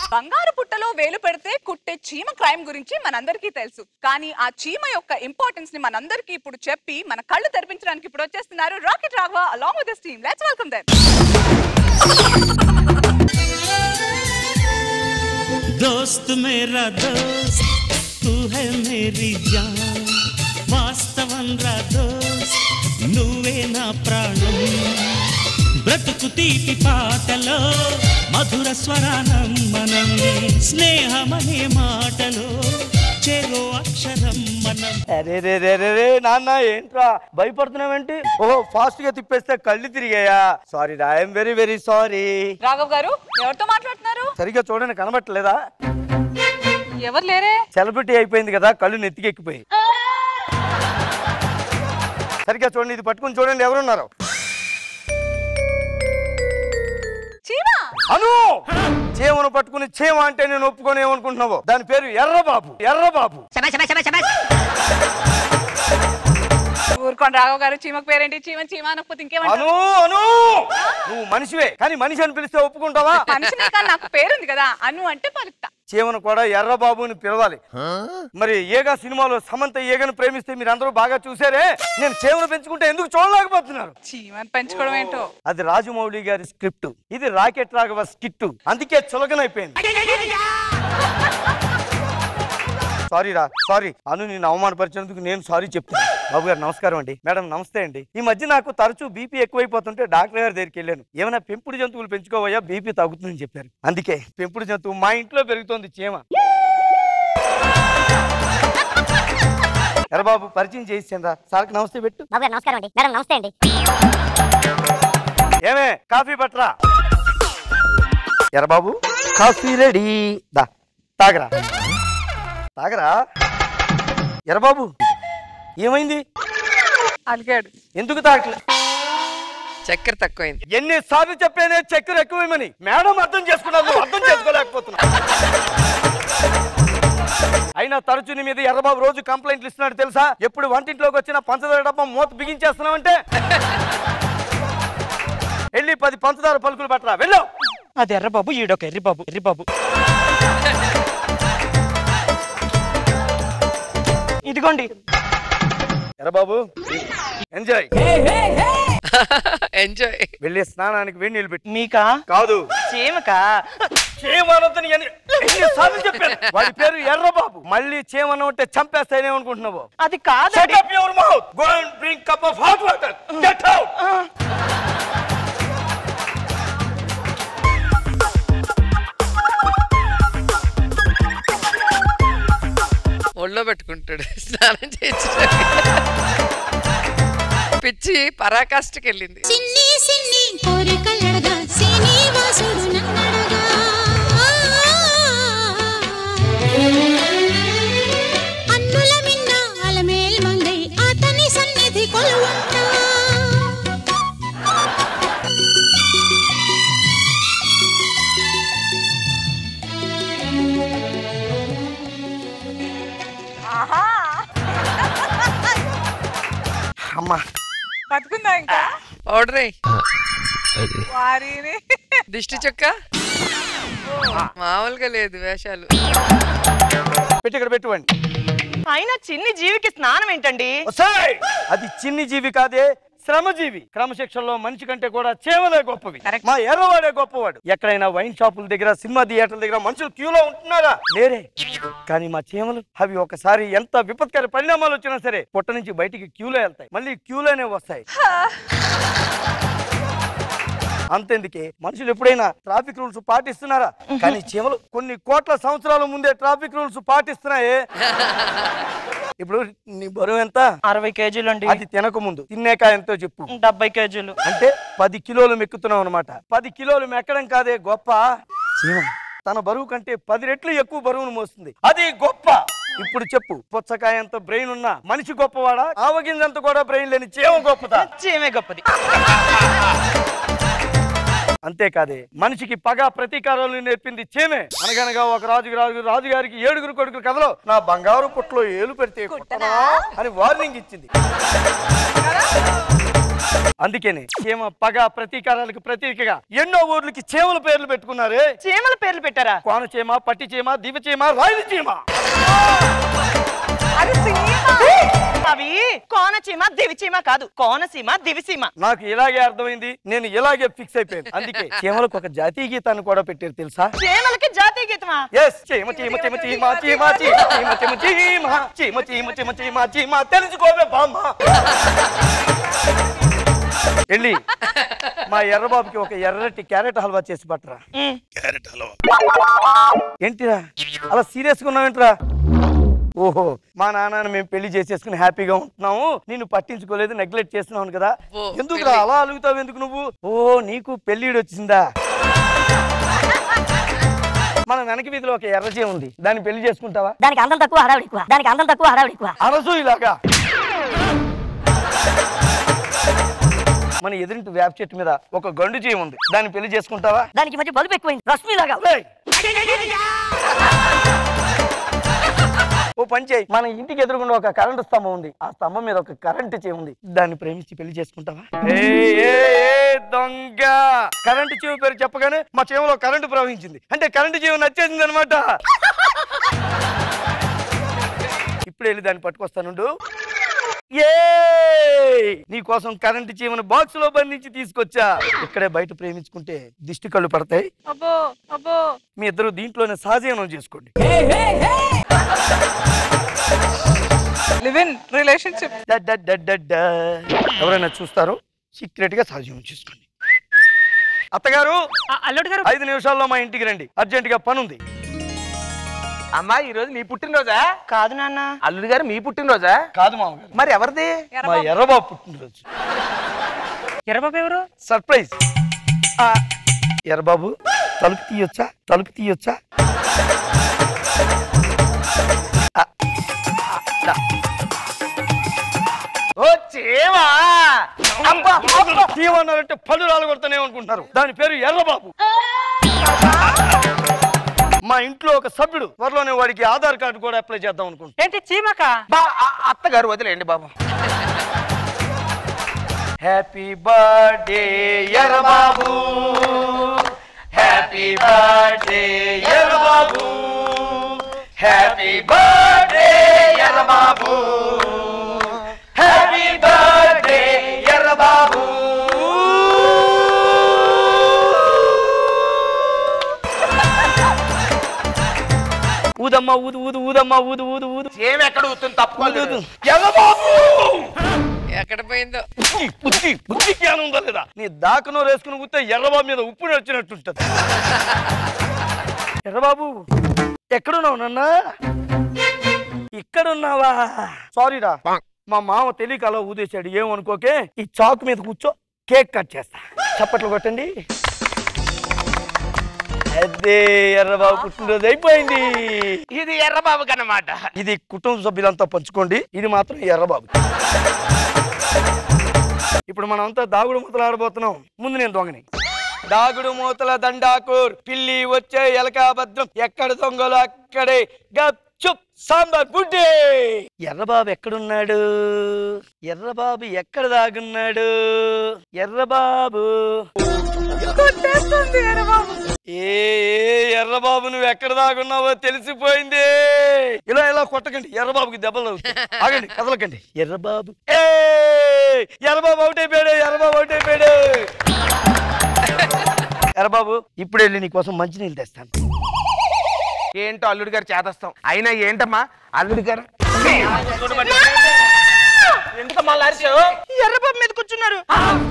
బంగారు పుట్టలో వేలు పెడితే కుట్టే చీమ క్రైమ్ గురించి మనందరికీ తెలుసు కానీ ఆ చీమ యొక్క ఇంపార్టెన్స్ ని మనందరికీ ఇప్పుడు చెప్పి మన కళ్ళు తెరిపించడానికి ఇప్పుడు వచ్చేస్తున్నారు rocket Raghava along with team let's welcome them दोस्त मेरा दोस्त तू है मेरी जान వాస్తవం రా దోస్త్ నువ్వే నా ప్రాణం బ్రతుకు తీపి పాటలో మధుర స్వరానం మనం స్నేహమనే మాటలో చెరో అక్షరం మనం అరే రే రే రే రే నాన్న ఏంట్రా భయపడుతున్నావేంటి ఓహో ఫాస్ట్ గా తిప్పేస్తే కళ్ళు తిరిగాయా సారీ రా I'm very very sorry Raghav garu ఎవరితో మాట్లాడుతున్నారు సరిగ్గా చూడండి కనబట్టలేదా ఎవరు లేరే సెలబ్రిటీ అయిపోయింది కదా కళ్ళు నెత్తికెక్కిపోయి సరిగ్గా చూడండి ఇది పట్టుకుని చూడండి ఎవరున్నారు చీమ అను చీమను పట్టుకుని చీమ అంటే నేను ఒప్పుకొని ఏమనుకుంటున్నావు దాని పేరు ఎర్రబాబు ఎర్రబాబు ఊరుకోండి రాఘవ్ గారు చీమకు పేరేంటి చీమ చీమ అనకపోతే ఇంకేమంటారు అను అను నువ్వు మనిషివే కానీ మనిషి అని పిలిస్తే ఒప్పుకుంటావా మనిషినే కానీ నాకు పేరుంది కదా అను అంటే పలుకుతా చీమను కూడా ఎర్రబాబు అని పిలవాలి మరి ఏగా సినిమాలో సమంత ఏగను ప్రేమిస్తే మీరందరూ బాగా చూసారే నేను చీమను పెంచుకుంటే ఎందుకు చూడలేకపోతున్నారు చీమని పెంచుకోవడం ఏంటో అది రాజమౌళి గారి స్క్రిప్ట్ ఇది రాకెట్ రాఘవ స్కిట్ అందుకే చులకనైపోయింది సారీ రా సారీ అను నేను అవమానపరిచినందుకు నేను సారీ చెప్తాను బాబు గారు నమస్కారం అండి మేడం నమస్తే అండి ఈ మధ్య నాకు తరచూ బీపీ ఎక్కువైపోతుంటే డాక్టర్ గారి దగ్గరికి వెళ్ళాను ఏమైనా పెంపుడు జంతువులు పెంచుకోవయ్యా బీపీ తగ్గుతుందని చెప్పారు అందుకే పెంపుడు జంతువు మా ఇంట్లో పెరుగుతోంది చీమ ఎరా బాబు పరిచయం చేయిస్తాను రా సార్కి నమస్తే పెట్టు బాబు గారు నమస్కారం అండి మేడం నమస్తే అండి ఏమే కాఫీ పట్రా ఎరా బాబు కాఫీ రెడీ దా తాగరా తాగరా ఎరా బాబు ఏమైంది అలిగాడు ఎందుకు తాగట్లే చక్కెర తక్కువైంది ఎన్నిసార్లు చెప్పానే చక్కెర ఎక్కువేమని మేడం అర్థం చేసుకున్నాను నువ్వు అర్థం చేసుకోలేకపోతున్నా అయినా తరచు నీ మీద ఎర్రబాబు రోజు కంప్లైంట్లు ఇస్తున్నాడు తెలుసా ఎప్పుడు వంటింట్లోకి వచ్చిన పంచదార డబ్బా మూత బిగించేస్తున్నావంటే వెళ్ళి పది పంచదార పలుకులు పట్టరా వెళ్ళు అది ఎర్రబాబు ఈడొక ఎర్రిబాబు ఎర్రిబాబు ఇదిగోండి ఎర్రబాబు ఎంజాయ్ ఎంజాయ్ వెళ్ళి స్నానానికి వేడి నీళ్ళు పెట్టి మీకా కాదు చీమకా చేమనొద్దని ఎన్ని- ఎన్నిసార్లు చెప్పాను వాడి పేరు ఎర్రబాబు మళ్ళీ చేమన ఉంటే చంపేస్తానేమనుకుంటున్నావు అది కాదు Shut up your mouth! Go and bring cup of hot water! Get out! ఒళ్ళో పెట్టుకుంటాడు స్నానం చేయించు పిచ్చి పరాకాష్ఠకి వెళ్ళింది సిన్ని సిన్ని కోరికలడగా శ్రీనివాసుడు నన్నడగా అన్నుల మిన్న అలమేల్ మంగై అతని సన్నిధి కొలువంటా ఆహా అమ్మా బతుకుందా ఇంకా ఆర్డర్ వారిని దిష్టి చొక్క మామూలుగా లేదు వేషాలు పెట్టి ఇక్కడ పెట్టుకోండి అయినా చిన్ని జీవికి స్నానం ఏంటండి ఒసేయ్! అది చిన్ని జీవి కాదే శ్రమజీవి క్రమశిక్షణలో మనిషి కంటే కూడా చేమలే గొప్పవి Correct. మా ఎర్రవాడే గొప్పవాడు ఎక్కడైనా వైన్ షాపుల దగ్గర సినిమా థియేటర్ల దగ్గర మనుషులు క్యూలో ఉంటున్నారా లేరే కానీ మా చీమలు అవి ఒకసారి ఎంత విపత్కర పరిణామాలు వచ్చినా సరే పుట్ట నుంచి బయటికి క్యూలో వెళ్తాయి మళ్ళీ క్యూలోనే వస్తాయి అంతెందుకే మనుషులు ఎప్పుడైనా ట్రాఫిక్ రూల్స్ పాటిస్తున్నారా కానీ చీమలు కొన్ని కోట్ల సంవత్సరాల ముందే ట్రాఫిక్ రూల్స్ పాటిస్తున్నాయే ఇప్పుడు నీ బరువు ఎంత అరవై కేజీలు అండి అది తినక ముందు తిన్నాక ఎంతో చెప్పు డెబ్బై కేజీలు అంటే పది కిలోలు మెక్కుతున్నావు అనమాట పది కిలోలు మెక్కడం కాదే గొప్ప చీమ తన బరువు కంటే పది రెట్లు ఎక్కువ బరువును మోస్తుంది అది గొప్ప ఇప్పుడు చెప్పు పుచ్చకాయ అంత బ్రెయిన్ ఉన్నా మనిషి గొప్పవాడా ఆవగింజంత కూడా బ్రెయిన్ లేని చీమ గొప్పదా చీమే గొప్పది అంతేకాదే మనిషికి పగ ప్రతీకారాలు నేర్పింది చేమే అనగనగా ఒక రాజు రాజు రాజుగారికి ఏడుగురు కొడుకుల కథలో నా బంగారు పుట్లో ఏలు పెడితే కుట్టనా అని వార్నింగ్ ఇచ్చింది అందుకనే చీమ పగ ప్రతీకారాలకు ప్రతీకగా ఎన్నో ఊర్లకి చీమల పేర్లు పెట్టుకున్నారే చీమల పేర్లు పెట్టారా కోన చీమ పట్టి చీమ దివ చీమ రాయల చీమ అది చీమ. అవి కోనసీమ దివిచీమ కాదు కోనసీమ దివిసీమ నాకు ఇలాగే అర్థమైంది నేను ఇలాగే ఫిక్స్ అయిపోయాను అందుకే చీమలకు ఒక జాతీయ గీతాన్ని కూడా పెట్టారు తెలుసా చీమలకి జాతీయ గీతమా ఎస్ చీమ చీమ చీమ చీమ చీమ చీమ చీమ చీమ చీమ చీమ చీమ చీమ చీమ చీమ తెలుసుకోవే బామ్మ వెళ్ళి మా ఎర్రబాబుకి ఒక ఎర్రటి క్యారెట్ హల్వా చేసి పట్టరా ఉమ్. ఏంటిరా అలా సీరియస్ గా ఉన్నావేంట్రా ఓహో మా నాన్నని మేము పెళ్లి చేసేసుకుని హ్యాపీగా ఉంటున్నాము నిన్ను పట్టించుకోలేదు నెగ్లెక్ట్ చేస్తున్నావు కదా ఓ, ఎందుకురా పెళ్లి. అలా అలుగుతావు ఎందుకు నువ్వు ఓ నీకు పెళ్ళిడు వచ్చిందా మన వెనక వీధిలో ఒక ఎర్రచే ఉంది దాన్ని పెళ్లి చేసుకుంటావా దానికి అందం తక్కువ హడావిడి ఎక్కువ దానికి అందం తక్కువ హడావిడి ఎక్కువ అరసు ఇలాగా మన ఎదురింటి వేప చెట్టు మీద ఒక గండు చేయి ఉంది దాన్ని పెళ్లి చేసుకుంటావా దానికి ఈ మధ్య బలుపు ఎక్కువైంది రశ్మి లాగా ఏయ్! ఓ పని చేయి మన ఇంటికి ఎదురుగుండా ఒక కరెంటు స్తంభం ఉంది ఆ స్తంభం మీద ఒక కరెంటు చేయి ఉంది దాన్ని ప్రేమించి పెళ్లి చేసుకుంటావా ఏయ్, ఏయ్, ఏయ్, దొంగ కరెంటు చెవి పేరు చెప్పగానే మా చెవిలో కరెంటు ప్రవహించింది అంటే కరెంటు చెవి నచ్చేసింది అనమాట ఇప్పుడు వెళ్ళి దాన్ని పట్టుకొస్తానుండు ఏయ్! నీ కోసం కరెంటు చీమను బాక్స్ లో బంధించి తీసుకొచ్చా ఇక్కడే బయట ప్రేమించుకుంటే దిష్టి కళ్ళు పడతాయి అబ్బో అబ్బో మీ ఇద్దరు దీంట్లోనే సహజీవనం చేసుకోండి లివ్ ఇన్ రిలేషన్షిప్ డ డ డ డ డ. ఎవరైనా చూస్తారో సీక్రెట్ గా సహజీవనం చేసుకోండి అత్తగారు అల్లుడు గారు ఐదు నిమిషాల్లో మా ఇంటికి రండి అర్జెంట్ గా పని ఉంది అమ్మా ఈ రోజు నీ పుట్టినరోజా కాదు నాన్న అల్లుడు గారు మీ పుట్టినరోజా కాదు మామగారు మరి ఎవరిది మా ఎర్రబాబు పుట్టినరోజు ఎర్రబాబు ఎవరు సర్ప్రైజ్ ఆ, ఎర్రబాబు తలుపు తీయొచ్చా తలుపు తీయొచ్చా ఆ, దా. ఓ చేవా అబ్బా, అబ్బా, తీయమన్నారంటే పళ్ళు రాలగొడతానే అనుకుంటున్నారు దాని పేరు ఎర్రబాబు మా ఇంట్లో ఒక సభ్యుడు త్వరలోనే వాడికి ఆధార్ కార్డు కూడా అప్లై చేద్దాం అనుకుంటున్నాను ఏంటి చీమక బా ఆ- అత్తగారు వదిలేండి బాబు happy birthday Errababu happy birthday Errababu happy birthday Errababu happy birthday Errababu ఊదమ్మా ఊదు ఊదు ఊదమ్మా ఊదు ఊదు ఊదు చేమ ఎక్కడ ఊతుంది ఊదు, తప్పుకోలేదు ఊదు. ఎర్రబాబు ఎక్కడ పోయిందో బుద్ధి బుద్ధి బుద్ధి జ్ఞానం ఉందా లేదా నీ దాకనో వేసుకుని కూతే ఎర్రబాబు మీద ఉప్పు వచ్చినట్టుంటది ఎర్రబాబు ఎక్కడున్నావు నాన్న ఇక్కడున్నావా సారీరా మా మామ తెలియక అలా ఊదేశాడు ఏమనుకోకే ఈ చాకు మీద కూర్చో కేక్ కట్ చేస్తా చప్పట్లు కొట్టండి అదే ఎర్రబాబు పుట్టినరోజు అయిపోయింది ఇది ఎర్రబాబు కన్నమాట ఇది కుటుంబ సభ్యులంతా పంచుకోండి ఇది మాత్రం ఎర్రబాబు ఇప్పుడు మనమంతా దాగుడు మూతలు ఆడబోతున్నాం ముందు నేను దొంగని దాగుడు మూతల దండాకూర్ పిల్లి వచ్చే ఎలకా భద్రం ఎక్కడ దొంగలు అక్కడే గప్ చుప్ సాంబార్ బుడ్డే ఎర్రబాబు ఎక్కడున్నాడు ఎర్రబాబు ఎక్కడ దాగున్నాడు ఎర్రబాబు కొట్టేస్తుంది ఎర్రబాబు ఏ ఏ, ఎర్రబాబు నువ్వు ఎక్కడ దాగున్నావో తెలిసిపోయింది ఇలా ఇలా కొట్టకండి ఎర్రబాబుకి దెబ్బలు తగులుతాయి. ఆగండి కదలకండి ఎర్రబాబు ఏ ఎర్రబాబు అవుట్ అయిపోయాడు ఎర్రబాబు అవుట్ అయిపోయాడు ఎర్రబాబు ఇప్పుడు వెళ్ళి నీకోసం మంచినీళ్ళు తెస్తాను ఏంటో అల్లుడు గారు చేదస్తాం అయినా ఏంటమ్మా అల్లుడు గారు ఎందుకమ్మా అలా అరిచావు? ఎర్రబాబు మీద కూర్చున్నారు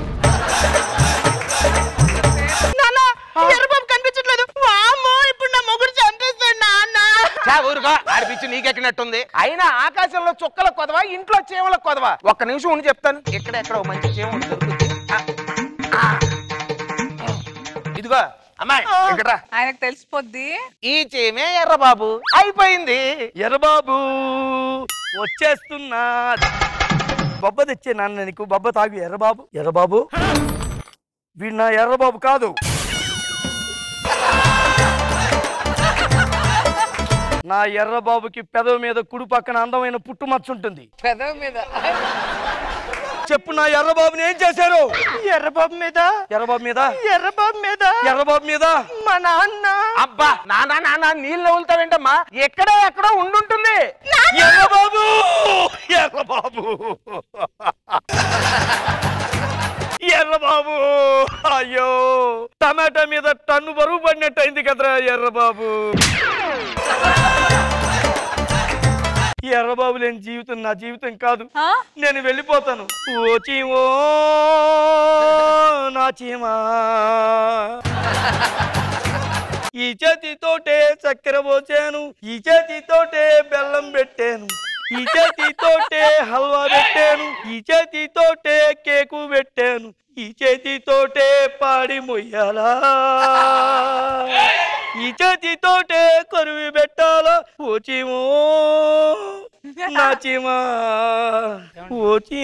నాన్న ఎర్రబాబు కనిపించట్లేదు వామ్మో ఇప్పుడు నా మొగుడు చంపేస్తాడు నాన్న చా ఊరుగా ఆడిపించి నీకెక్కినట్టుంది అయినా ఆకాశంలో చుక్కల కొదవా ఇంట్లో చీమల కొదవా ఒక్క నిమిషం ఉండి చెప్తాను ఇక్కడ ఎక్కడ ఓ మంచి చీమ ఒకటి దొరుకుతుంది ఆ, ఆ. ఇదిగో అమ్మాయి ఇక్కడ ఆయనకు తెలిసిపోద్ది ఈ చీమే ఎర్రబాబు అయిపోయింది ఎర్రబాబు వచ్చేస్తున్నా బొబ్బ తెచ్చే నాన్న నీకు బొబ్బ తాగు ఎర్రబాబు ఎర్రబాబు వీడు నా ఎర్రబాబు కాదు నా ఎర్రబాబుకి పెదవి మీద కుడి పక్కన అందమైన పుట్టుమచ్చ ఉంటుంది పెదవి మీద చెప్పు నా ఎర్రబాబుని ఏం చేశారు ఎర్రబాబు మీద ఎర్రబాబు మీద ఎర్రబాబు మీద ఎర్రబాబు మీద మా నాన్న అబ్బా నానా నానా నీళ్ళు నవ్వులుతావేంటమ్మా ఎక్కడో ఎక్కడో ఉండుంటుంది ఎర్రబాబు ఎర్రబాబు ఎర్రబాబు అయ్యో టమాటా మీద టన్ను బరువు పడినట్టు అయింది కదరా ఎర్రబాబు ఎర్రబాబు లేని జీవితం నా జీవితం కాదు ఆ? నేను వెళ్ళిపోతాను ఓ చీమో నా చీమా ఈ చేతితోటే చక్కెర పోసాను ఈ చేతితోటే బెల్లం పెట్టాను ఈ చేతితోటే హల్వా పెట్టాను ఈ చేతితోటే కేకు పెట్టాను ఈ చేతితోటే పాడి మొయ్యాలా ఈ చేతితోటే కరువి పెట్టాలా ఓ చీమో నా చీమా ఓ చీ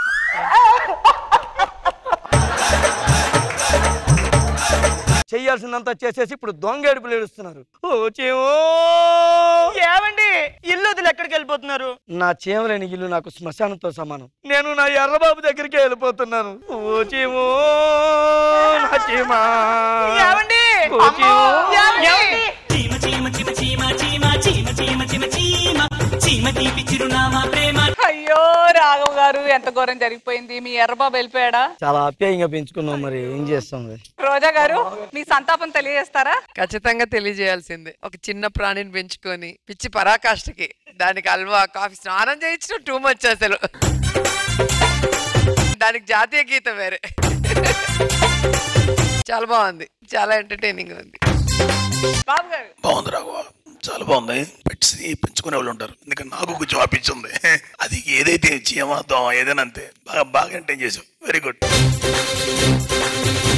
చెయ్యాల్సినంత చేసేసి ఇప్పుడు దొంగ ఏడుపులు ఏడుస్తున్నారు ఓ చీమో ఏమండి ఇల్లు వదిలి ఎక్కడికి వెళ్ళిపోతున్నారు నా చీమలేని ఇల్లు నాకు శ్మశానంతో సమానం నేను నా ఎర్రబాబు దగ్గరికి వెళ్ళిపోతున్నాను ఓ చీమో నా చీమా ఏమండి ఓ చీమో. ఏమండి? చీమ చీమ చీమ చీమ చీమ చీమ చీమ చీమ చీమ చీమ తీపి చిరునామా ప్రేమ అయ్యో రాఘవ్ గారు ఎంత ఘోరం జరిగిపోయింది మీ ఎర్రబాబు వెళ్ళిపోయాడా చాలా ఆప్యాయంగా పెంచుకున్నాం మరి ఏం చేస్తాం మరి రోజా గారు మీ సంతాపం తెలియజేస్తారా ఖచ్చితంగా తెలియజేయాల్సిందే ఒక చిన్న ప్రాణిని పెంచుకొని పిచ్చి పరాకాష్ఠకి దానికి హల్వా కాఫీ స్నానం చేయించడం టూ మచ్ అసలు దానికి జాతీయ గీతం వేరే చాలా బాగుంది చాలా ఎంటర్టైనింగ్ ఉంది బాబు గారు బాగుంది రాఘవ చాలా బాగుంది పెట్స్ ని పెంచుకునే వాళ్ళు ఉంటారు ఎందుకంటే నాకు కొంచెం అప్పించింది అది ఏదైతే చీమ దోమ ఏదైనా అంతే బాగా బాగా ఎంటైన్ చేసావు వెరీ గుడ్